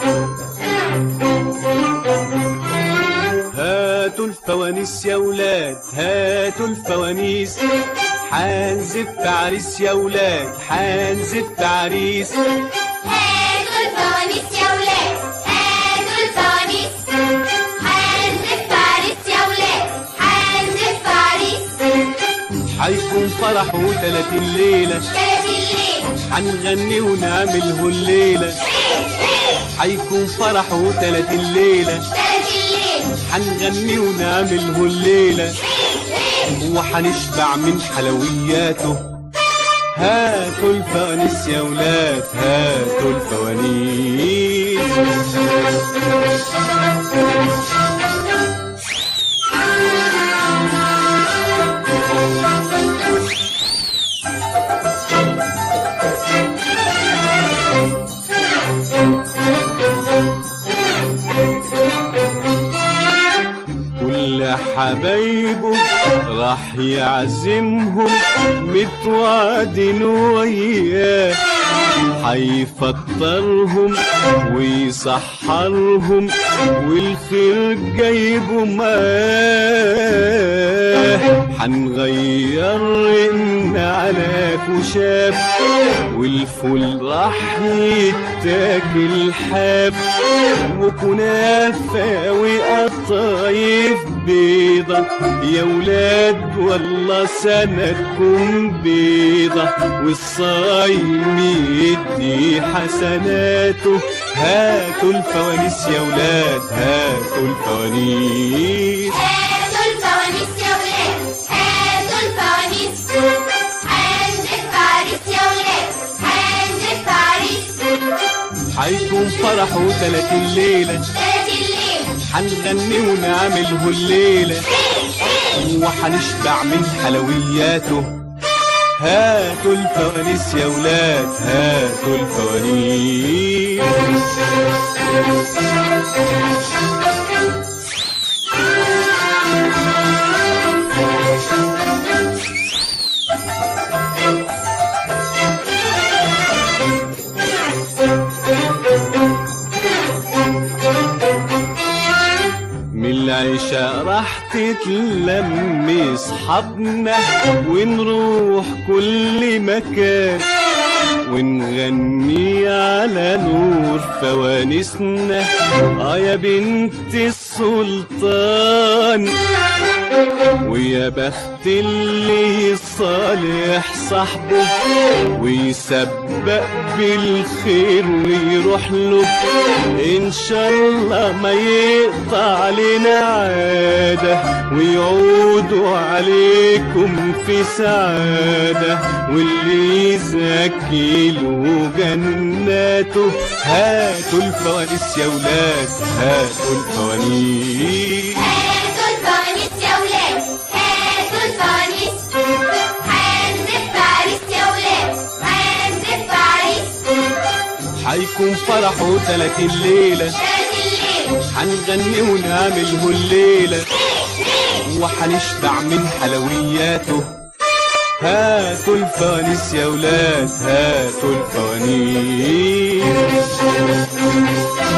هاتوا الفوانيس يا ولاد هاتوا الفوانيس حنزف عريس يا ولاد حنزف عريس هاتوا الفوانيس يا ولاد هاتوا الفوانيس حنزف عريس يا ولاد حنزف عريس حيكون فرح وتلاتين ليلة تلات الليل حنغني ونعمله الليلة حيكون فرح وتلاتين ليلة تلات الليل حنغني ونعمله الليلة وحنشبع من حلوياته هاتوا الفوانيس يا ولاد هاتوا الفوانيس كل حبايبه راح يعزمهم متوعدين وياه حيفطرهم ويسحرهم والخير جايبه معاه حنغير رن على كشاف والفول راح يتاكل حاف وكنافة وقطايف بيضة يا ولاد والله سنتكم بيضة والصايم يدي حسناته هاتوا الفوانيس يا ولاد هاتوا الفوانيس هاتوا الفوانيس يا ولاد هاتوا الفوانيس حنزف عريس يا ولاد حنزف عريس حيكون فرح وتلاتين ليلة تلات الليل حنغني ونعمله الليلة وحنشبع من حلوياته هاتوا الفوانيس يا ولاد هاتوا الفوانيس من العشاء راح تتلم اصحابنا ونروح كل مكان ونغني على نور فوانيسنا اه يا بنت السلطان ويا بخت اللي يصالح صاحبه ويسبق بالخير ويروح له ان شاء الله ما يقطع علينا عاده ويعودوا عليكم في سعاده واللي يزكي له جناته هاتوا الفوانيس يا ولاد هاتوا الفوانيس هاتوا الفوانيس يا ولاد هاتوا الفوانيس حنزف عريس يا ولاد حنزف عريس حيكون فرحه تلاتين ليلة تلات الليل حنغني ونعمله الليلة وحنشبع من حلوياته هاتوا الفوانيس يا ولاد هاتوا الفوانيس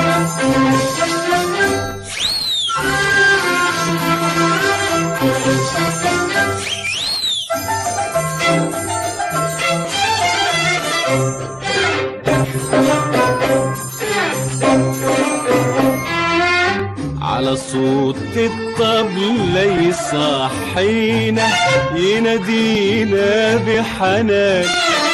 على صوت الطبلة يصحينا ينادينا بحنان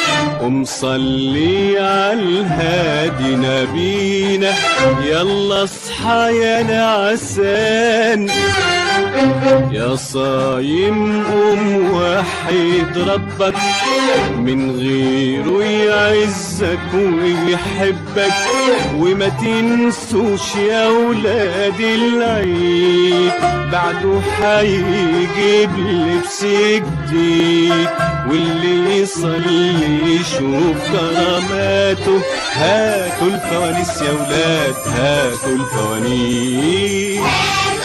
ومصلي على الهادي نبينا يلا اصحى يا نعسان يا صايم قوم وحيد ربك من غيره يعزك ويحبك وما تنسوش يا ولاد العيد بعده حيجيب لبس جديد واللي يصلي يشوف كراماته هاتوا الفوانيس يا ولاد هاتوا الفوانيس هاتوا